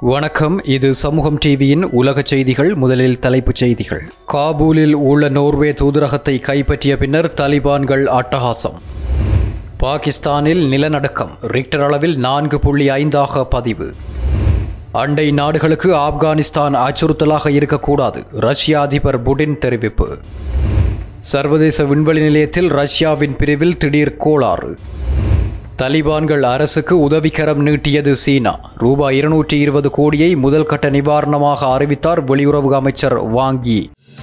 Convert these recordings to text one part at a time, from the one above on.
வணக்கம் இது சமூகம் டிவியின் உலக செய்திகள் முதலில் தலைப்புச் செய்திகள் காபூலில் உள்ள நோர்வே தூதரகத்தை கைப்பற்றிய பின்னர் தலிபான்கள் அட்டகாசம் பாகிஸ்தானில் நிலநடுக்கம் ரிக்டர் அளவில் நான்கு புள்ளி ஐந்தாக பதிவு அண்டை நாடுகளுக்கு ஆப்கானிஸ்தான் அச்சுறுத்தலாக இருக்கக்கூடாது ரஷ்ய அதிபர் புடின் தெரிவிப்பு சர்வதேச விண்வெளி நிலையத்தில் ரஷ்யாவின் பிரிவில் திடீர் கோளாறு தலிபான்கள் அரசுக்கு உதவிக்கரம் நீட்டியது சீனா ரூபாய் இருநூற்றி இருபது கோடியை முதல் கட்ட நிவாரணமாக அறிவித்தார் வெளியுறவு அமைச்சர் வாங்கி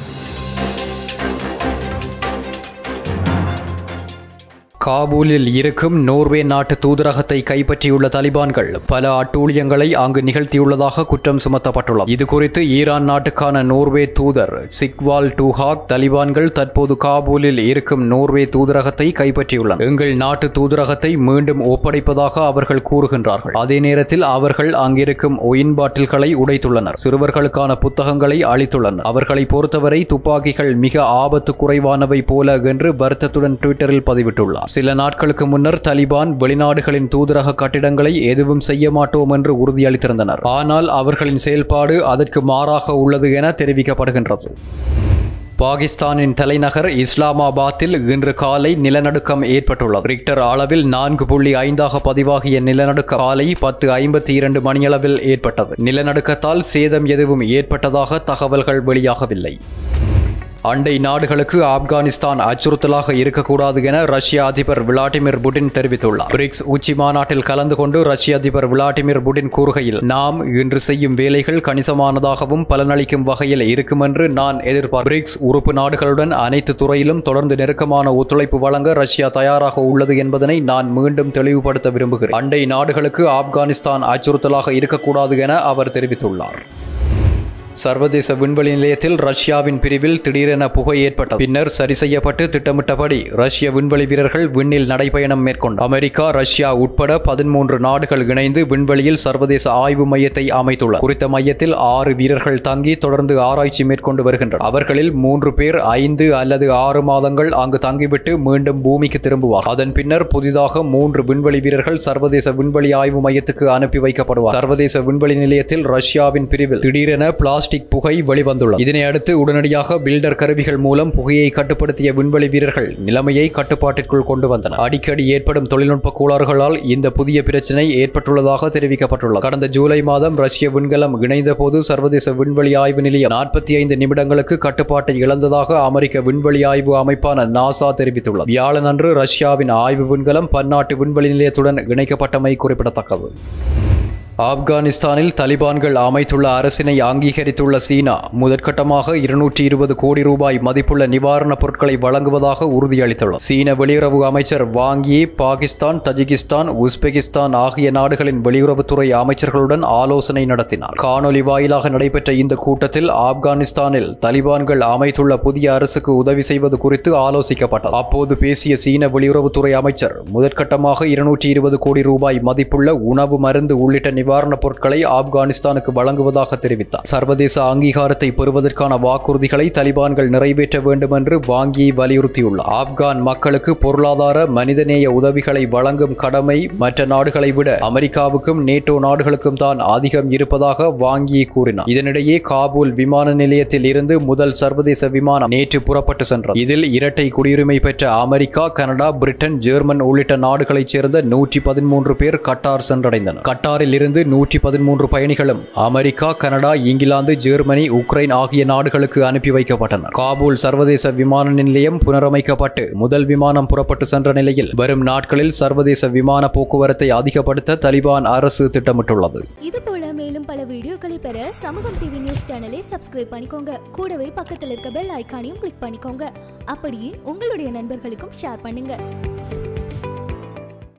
காபூலில் இருக்கும் நோர்வே நாட்டு தூதரகத்தை கைப்பற்றியுள்ள தலிபான்கள் பல அட்டூழியங்களை அங்கு நிகழ்த்தியுள்ளதாக குற்றம் சுமத்தப்பட்டுள்ளது இது குறித்து ஈரான் நாட்டுக்கான நோர்வே தூதர் சிக்வால் டூஹாக் தலிபான்கள் தற்போது காபூலில் இருக்கும் நோர்வே தூதரகத்தை கைப்பற்றியுள்ளனர் எங்கள் நாட்டு தூதரகத்தை மீண்டும் ஒப்படைப்பதாக அவர்கள் கூறுகின்றார்கள் அதே நேரத்தில் அவர்கள் அங்கிருக்கும் ஒயின் பாட்டில்களை உடைத்துள்ளனர் சிறுவர்களுக்கான புத்தகங்களை அளித்துள்ளனர் அவர்களை பொறுத்தவரை துப்பாக்கிகள் மிக ஆபத்து குறைவானவை போல என்று வருத்தத்துடன் ட்விட்டரில் பதிவிட்டுள்ளார் சில நாட்களுக்கு முன்னர் தலிபான் வெளிநாடுகளின் தூதரக கட்டிடங்களை எதுவும் செய்ய மாட்டோம் என்று உறுதியளித்திருந்தனர் ஆனால் அவர்களின் செயல்பாடு அதற்கு மாறாக உள்ளது என தெரிவிக்கப்படுகின்றது பாகிஸ்தானின் தலைநகர் இஸ்லாமாபாத்தில் இன்று காலை நிலநடுக்கம் ஏற்பட்டுள்ளது ரிக்டர் அளவில் நான்கு புள்ளி ஐந்தாக பதிவாகிய நிலநடுக்கம் காலை பத்து ஐம்பத்தி இரண்டு மணியளவில் ஏற்பட்டது நிலநடுக்கத்தால் சேதம் எதுவும் ஏற்பட்டதாக தகவல்கள் வெளியாகவில்லை அண்டை நாடுகளுக்கு ஆப்கானிஸ்தான் அச்சுறுத்தலாக இருக்கக்கூடாது என ரஷ்ய அதிபர் விளாடிமிர் புடின் தெரிவித்துள்ளார் பிரிக்ஸ் உச்சி மாநாட்டில் கலந்து கொண்டு ரஷ்ய அதிபர் விளாடிமிர் புடின் கூறுகையில் நாம் இன்று செய்யும் வேலைகள் கணிசமானதாகவும் பலனளிக்கும் வகையில் இருக்கும் என்று நான் எதிர்பார்க்கிறேன் பிரிக்ஸ் உறுப்பு நாடுகளுடன் அனைத்து துறையிலும் தொடர்ந்து நெருக்கமான ஒத்துழைப்பு வழங்க ரஷ்யா தயாராக உள்ளது என்பதனை நான் மீண்டும் தெளிவுபடுத்த விரும்புகிறேன் அண்டை நாடுகளுக்கு ஆப்கானிஸ்தான் அச்சுறுத்தலாக இருக்கக்கூடாது என அவர் தெரிவித்துள்ளார் சர்வதேச விண்வெளி நிலையத்தில் ரஷ்யாவின் பிரிவில் திடீரென புகை ஏற்பட்டது பின்னர் சரி செய்யப்பட்டு திட்டமிட்டபடி ரஷ்ய விண்வெளி வீரர்கள் விண்ணில் நடைபயணம் மேற்கொண்டு அமெரிக்கா ரஷ்யா உட்பட பதிமூன்று நாடுகள் இணைந்து விண்வெளியில் சர்வதேச ஆய்வு மையத்தை அமைத்துள்ளனர் குறித்த மையத்தில் ஆறு வீரர்கள் தங்கி தொடர்ந்து ஆராய்ச்சி மேற்கொண்டு வருகின்றனர் அவர்களில் மூன்று பேர் ஐந்து அல்லது ஆறு மாதங்கள் அங்கு தங்கிவிட்டு மீண்டும் பூமிக்கு திரும்புவார் அதன் பின்னர் புதிதாக மூன்று விண்வெளி வீரர்கள் சர்வதேச விண்வெளி ஆய்வு மையத்துக்கு அனுப்பி வைக்கப்படுவார் சர்வதேச விண்வெளி நிலையத்தில் ரஷ்யாவின் பிரிவில் திடீரென பிளாஸ்டிக் பிளாஸ்டிக் புகை வெளிவந்துள்ளது இதனை அடுத்து உடனடியாக பில்டர் கருவிகள் மூலம் புகையை கட்டுப்படுத்திய விண்வெளி வீரர்கள் நிலைமையை கட்டுப்பாட்டிற்குள் கொண்டு வந்தனர் அடிக்கடி ஏற்படும் தொழில்நுட்ப கோளாறுகளால் இந்த புதிய பிரச்சினை ஏற்பட்டுள்ளதாக தெரிவிக்கப்பட்டுள்ளது கடந்த ஜூலை மாதம் ரஷ்ய விண்கலம் இணைந்த போது சர்வதேச விண்வெளி ஆய்வு நிலையம் நாற்பத்தி ஐந்து நிமிடங்களுக்கு கட்டுப்பாட்டை இழந்ததாக அமெரிக்க விண்வெளி ஆய்வு அமைப்பான நாசா தெரிவித்துள்ளது வியாழனன்று ரஷ்யாவின் ஆய்வு விண்கலம் பன்னாட்டு விண்வெளி நிலையத்துடன் இணைக்கப்பட்டமை குறிப்பிடத்தக்கது ஆப்கானிஸ்தானில் தலிபான்கள் அமைத்துள்ள அரசினை அங்கீகரித்துள்ள சீனா முதற்கட்டமாக இருநூற்றி இருபது கோடி ரூபாய் மதிப்புள்ள நிவாரணப் பொருட்களை வழங்குவதாக உறுதியளித்துள்ளது சீன வெளியுறவு அமைச்சர் வாங்கி பாகிஸ்தான் தஜிகிஸ்தான் உஸ்பெகிஸ்தான் ஆகிய நாடுகளின் வெளியுறவுத்துறை அமைச்சர்களுடன் ஆலோசனை நடத்தினார் காணொலி வாயிலாக நடைபெற்ற இந்த கூட்டத்தில் ஆப்கானிஸ்தானில் தலிபான்கள் அமைத்துள்ள புதிய அரசுக்கு உதவி செய்வது குறித்து ஆலோசிக்கப்பட்டது அப்போது பேசிய சீன வெளியுறவுத்துறை அமைச்சர் முதற்கட்டமாக இருநூற்றி இருபது கோடி ரூபாய் மதிப்புள்ள உணவு மருந்து உள்ளிட்ட நிவாரணப் பொருட்களை ஆப்கானிஸ்தானுக்கு வழங்குவதாக தெரிவித்தார் சர்வதேச அங்கீகாரத்தை பெறுவதற்கான வாக்குறுதிகளை தலிபான்கள் நிறைவேற்ற வேண்டும் என்று வாங்கி வலியுறுத்தியுள்ளார் ஆப்கான் மக்களுக்கு பொருளாதார மனிதநேய உதவிகளை வழங்கும் கடமை மற்ற நாடுகளை விட அமெரிக்காவுக்கும் நேட்டோ நாடுகளுக்கும் தான் அதிகம் இருப்பதாக வாங்கி கூறினார் இதனிடையே காபூல் விமான நிலையத்தில் இருந்து முதல் சர்வதேச விமானம் நேற்று புறப்பட்டு சென்றது இதில் இரட்டை குடியுரிமை பெற்ற அமெரிக்கா கனடா பிரிட்டன் ஜெர்மன் உள்ளிட்ட நாடுகளைச் சேர்ந்த நூற்றி பதிமூன்று பேர் கட்டார் சென்றடைந்தனர் கட்டாரில் இருந்து இருந்து நூற்றி பதிமூன்று பயணிகளும் America Canada England Germany Ukraine ஆகிய நாடுகளுக்கு அனுப்பி வைக்கப்பட்டனர் காபூல் சர்வதேச விமான நிலையம் புனரமைக்கப்பட்டு முதல் விமானம் புறப்பட்டு சென்ற நிலையில் வரும் நாட்களில் சர்வதேச விமான போக்குவரத்தை அதிகப்படுத்த தலிபான் அரசு திட்டமிட்டுள்ளது இது போல மேலும் பல வீடியோக்களை பெற சமூகம் டிவி நியூஸ் சேனலை சப்ஸ்கிரைப் பண்ணிக்கோங்க கூடவே பக்கத்தில் இருக்க பெல் ஐகானையும் கிளிக் பண்ணிக்கோங்க அப்படியே உங்களுடைய நண்பர்களுக்கும் ஷேர் பண்ணுங்க